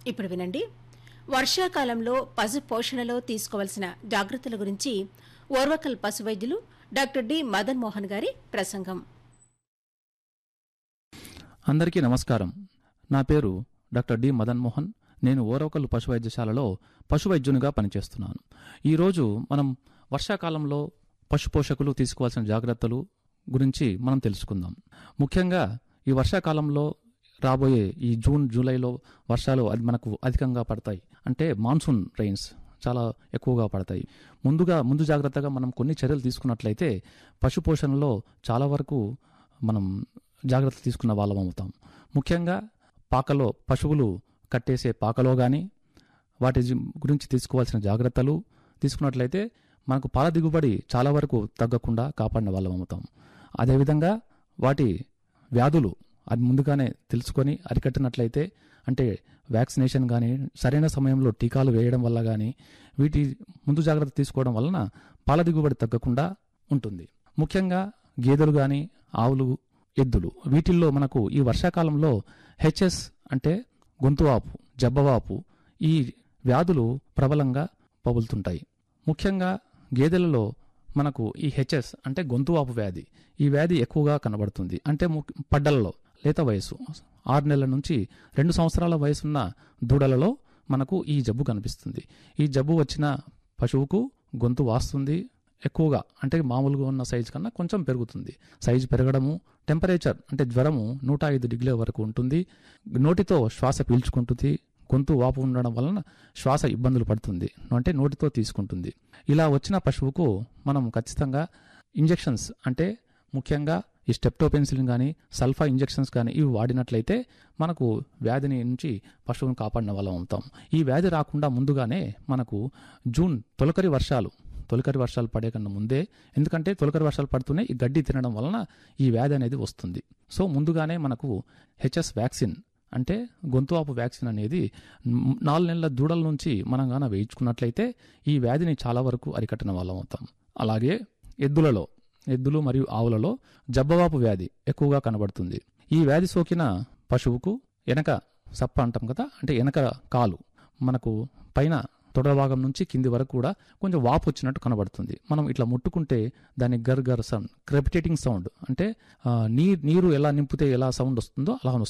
ఇప్పుడు వినండి వర్షాకాలంలో పశు పోషణలో తీసుకోవాల్సిన జాగ్రత్తల గురించి ఓర్వకల్ పశు వైద్యులు డాక్టర్ డి మదన్ మోహన్ గారి ప్రసంగం అందరికీ నమస్కారం నా పేరు డాక్టర్ డి మదన్ మోహన్ నేను ఓరవకల్లు పశు వైద్యశాలలో పశు వైద్యునిగా పనిచేస్తున్నాను ఈరోజు మనం వర్షాకాలంలో పశు పోషకులు తీసుకోవాల్సిన జాగ్రత్తలు గురించి మనం తెలుసుకుందాం ముఖ్యంగా ఈ వర్షాకాలంలో రాబోయే ఈ జూన్ జూలైలో వర్షాలు అది మనకు అధికంగా పడతాయి అంటే మాన్సూన్ రైన్స్ చాలా ఎక్కువగా పడతాయి ముందుగా ముందు జాగ్రత్తగా మనం కొన్ని చర్యలు తీసుకున్నట్లయితే పశు పోషణలో చాలా వరకు మనం జాగ్రత్త తీసుకున్న వాళ్ళం అవుతాం ముఖ్యంగా పాకలో పశువులు కట్టేసే పాకలో కానీ వాటి జి- గురించి తీసుకోవాల్సిన జాగ్రత్తలు తీసుకున్నట్లయితే మనకు పాల దిగుబడి చాలా వరకు తగ్గకుండా కాపాడిన వాళ్ళం అవుతాం అదేవిధంగా వాటి వ్యాధులు అది ముందుగానే తెలుసుకొని అరికట్టినట్లయితే అంటే వ్యాక్సినేషన్ కానీ సరైన సమయంలో టీకాలు వేయడం వల్ల కానీ వీటి ముందు జాగ్రత్త తీసుకోవడం వలన పాల దిగుబడి తగ్గకుండా ఉంటుంది ముఖ్యంగా గేదెలు కానీ ఆవులు ఎద్దులు వీటిల్లో మనకు ఈ వర్షాకాలంలో హెచ్ఎస్ అంటే గొంతువాపు జబ్బవాపు ఈ వ్యాధులు ప్రబలంగా పగులుతుంటాయి ముఖ్యంగా గేదెలలో మనకు ఈ హెచ్ఎస్ అంటే గొంతువాపు వ్యాధి ఈ వ్యాధి ఎక్కువగా కనబడుతుంది అంటే ముక్- పడ్డలలో లేత వయసు ఆరు నెలల నుంచి రెండు సంవత్సరాల వయసున్న దూడలలో మనకు ఈ జబ్బు కనిపిస్తుంది ఈ జబ్బు వచ్చిన పశువుకు గొంతు వాస్తుంది ఎక్కువగా అంటే మామూలుగా ఉన్న సైజు కన్నా కొంచెం పెరుగుతుంది సైజు పెరగడము టెంపరేచర్ అంటే జ్వరము నూట ఐదు డిగ్రీల వరకు ఉంటుంది నోటితో శ్వాస పీల్చుకుంటుంది గొంతు వాపు ఉండడం వలన శ్వాస ఇబ్బందులు పడుతుంది అంటే నోటితో తీసుకుంటుంది ఇలా వచ్చిన పశువుకు మనం ఖచ్చితంగా ఇంజెక్షన్స్ అంటే ముఖ్యంగా ఈ స్టెప్టోపెన్సిలిన్ కానీ సల్ఫా ఇంజెక్షన్స్ కానీ ఇవి వాడినట్లయితే మనకు వ్యాధిని నుంచి పశువును కాపాడిన వాళ్ళం అవుతాం ఈ వ్యాధి రాకుండా ముందుగానే మనకు జూన్ తొలకరి వర్షాలు తొలకరి వర్షాలు పడే కన్నా ముందే ఎందుకంటే తొలకరి వర్షాలు పడుతూనే ఈ గడ్డి తినడం వలన ఈ వ్యాధి అనేది వస్తుంది సో ముందుగానే మనకు హెచ్ఎస్ వ్యాక్సిన్ అంటే గొంతువాపు వ్యాక్సిన్ అనేది మ్, నాలుగు నెలల దూడల నుంచి మనం గాన వేయించుకున్నట్లయితే ఈ వ్యాధిని చాలా వరకు అరికట్టిన వాళ్ళం అవుతాం అలాగే ఎద్దులలో ఎద్దులు మరియు ఆవులలో జబ్బవాపు వ్యాధి ఎక్కువగా కనబడుతుంది ఈ వ్యాధి సోకిన పశువుకు వెనక సప్ప అంటాం కదా అంటే వెనక కాలు మనకు పైన తొడ భాగం నుంచి కింది వరకు కూడా కొంచెం వాపు వచ్చినట్టు కనబడుతుంది మనం ఇట్లా ముట్టుకుంటే దాని గర్ గర్ సౌండ్ క్రెపిటేటింగ్ సౌండ్ అంటే ఆ, నీ నీరు ఎలా నింపితే ఎలా సౌండ్ వస్తుందో అలా వస్తుంది